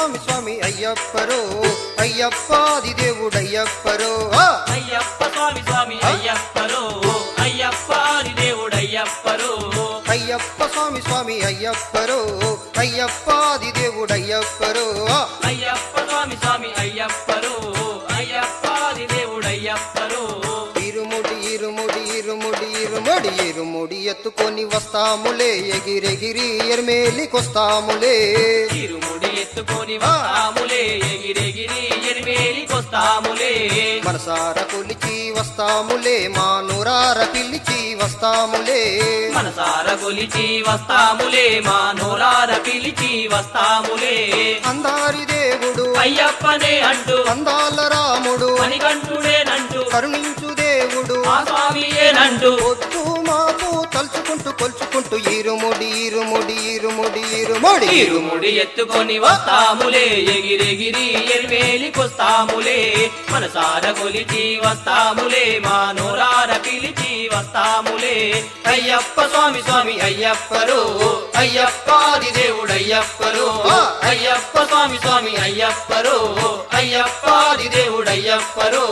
స్వామి స్వామి అయ్యప్పరో అయ్యప్పాది దేవుడయ్యప్పరో ఆ! అయ్యప్ప స్వామి స్వామి అయ్యప్పరో అయ్యప్పాది దేవుడయ్యప్పరో అయ్యప్ప స్వామి స్వామి అయ్యప్పరో అయ్యప్పాది దేవుడయ్యప్పరో ఆ! అయ్యప్ప స్వామి స్వామి అయ్యప్పరో అయ్యప్పాది దేవుడయ్యప్పరో ఇరుముడి ఇరుముడి ఇరుముడి ఇరుముడి ఇరుముడి ఎత్తుకొని వస్తాములే ఎగిరెగిరి ఎర్మేలికొస్తాములే తిరుముడి ఎత్తుకొని వస్తాములే ఎగిరెగిరి ఎరిమేలికొస్తాములే మనసార కొలిచి వస్తాములే మా నూరార పిలిచి వస్తాములే మనసార కొలిచి వస్తాములే మా నోరార పిలిచి వస్తాములే అందారి దేవుడు అయ్యప్పనే అంటూ అందాల రాముడు మణికంఠుడేనంటూ కరుణించు దేవుడు మా స్వామియేనంటూ పొద్దు మాపు తలుచుకుంటూ కొలుచుకుంటూ ఇరుముడి ఇరుముడి ఇరుముడి ఇరుముడి ఇరుముడి ఎత్తుకొని వస్తాములే ఎగిరెగిరి ఎరిమేలికొస్తాములే మనసార కొలిచి వస్తాములే మా నోరార పిలిచి వస్తాములే అయ్యప్ప స్వామి స్వామి అయ్యప్పరో అయ్యప్పాది దేవుడయ్యప్పరో అయ్యప్ప స్వామి స్వామి అయ్యప్పరో అయ్యప్పాది దేవుడయ్యప్పరో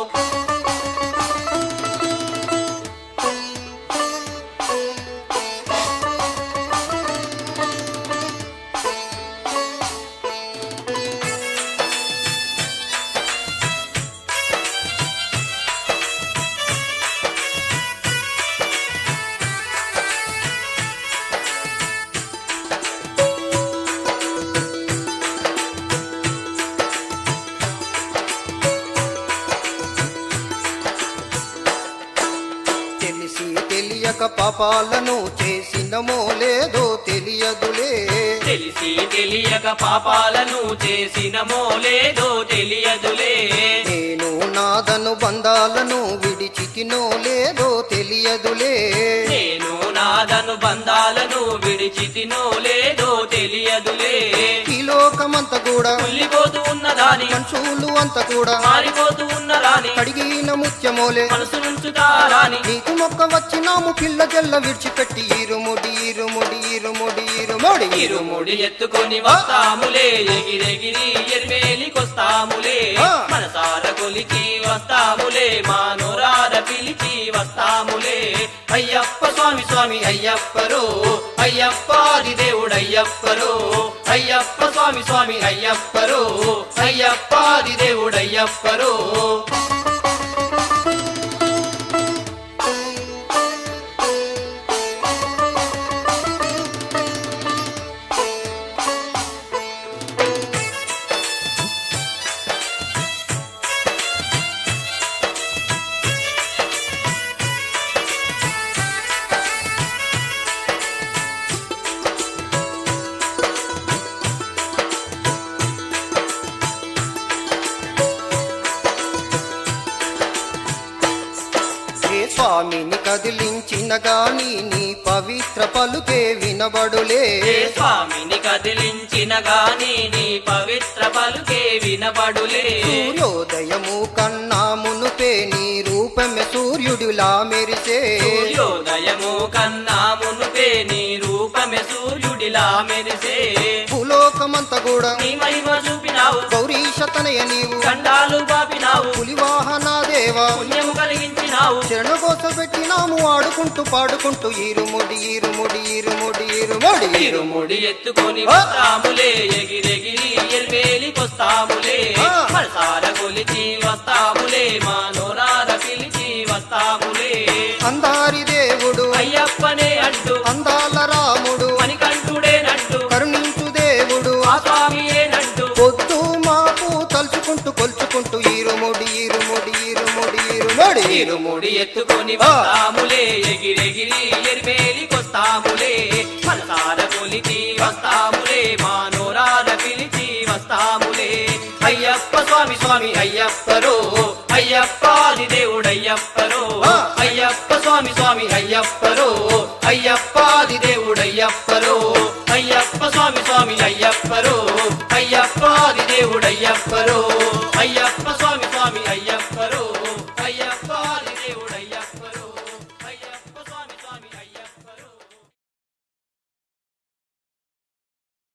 తెలిసి తెలియక పాపాలను చేసినమో లేదో తెలియదులే తెలిసి తెలియక పాపాలను చేసినమో లేదో తెలియదులే నేను నాదను బంధాలను విడిచితినో లేదో తెలియదులే నేను నాదను బంధాలను విడిచితినో లేదో తెలియదులే ఈ లోకమంత కూడా కుళ్ళిపోతూ ఉన్నదాని మనుషులు అంత కూడా మారిపోతూ ఉన్నదాని కడిగిన ముత్యమోలే మనసు నుంచుతారాని నీకు మొక్క వచ్చినాము పిల్ల జల్ల విడిచిపెట్టి ఇరుముడి ఇరుముడి ఇరుముడి ఇరుముడి ఇరుముడి ఎత్తుకొని వస్తాములే ఎగిరెగిరి ఎరిమేలికొస్తాములే ఆ. మనసార కొలిచి వస్తాములే మా నోరార పిలిచి వస్తాములే అయ్యప్ప స్వామి స్వామి అయ్యప్పరో అయ్యప్పాది దేవుడయ్యప్పరో అయ్యప్ప స్వామి స్వామి అయ్యప్పరో అయ్యప్పాది దేవుడయ్యప్పరో ఏ స్వామిని కదిలించిన గాని నీ పవిత్ర పలుకే వినబడులే ఏ స్వామిని కదిలించిన గాని నీ పవిత్ర పలుకే వినబడులే సూర్యోదయము కన్నా మునుపే నీ రూపమే సూర్యుడిలా మెరిసే సూర్యోదయము కన్నా మునుపే నీ రూపమే సూర్యుడిలా మెరిసే భూలోకమంత కూడా నీ మహిమ చూపినావు గౌరీశతనయ నీవు కండాలు బాపినావు పులివాహన దేవా పుణ్యము కలిగించినావు శరణగోస పెట్టినాము ఆడుకుంటూ పాడుకుంటూ ఇరుముడి ఇరుముడి ఇరుముడి ఇరుముడి ఇరుముడి ఎత్తుకొని వస్తాములే ఎగిరెగిరి ఎల్వేలికొస్తాములే ఆ. మనసార కొలిచి వస్తాములే మా నోరార పిలిచి వస్తాములే అందారి దేవుడు అయ్యప్పనే అంటూ అందాల రాముడు మణికంఠుడేనంటూ కరుణించు దేవుడు ఆ స్వామియేనంటూ పొద్దు మాపు తలుచుకుంటూ కొలుచుకుంటూ ఇరుముడి ఇరుముడి ఇరుముడి ఇరుముడి ఇరుముడి ఎత్తుకొని వస్తాములే ఎగిరెగిరి ఎరిమేలికొస్తాములే మనసార కొలిచి వస్తాములే మా నోరార పిలిచి వస్తాములే అయ్యప్ప స్వామి స్వామి అయ్యప్పరో అయ్యప్పాది దేవుడయ్యప్పరో ఆ. అయ్యప్ప స్వామి స్వామి అయ్యప్పరో అయ్యప్పాది దేవుడయ్యప్పరో అయ్యప్ప స్వామి స్వామి అయ్యప్పరో అయ్యప్పాది దేవుడయ్యప్పరో అయ్యప్ప స్వామి స్వామి అయ్యప్పరో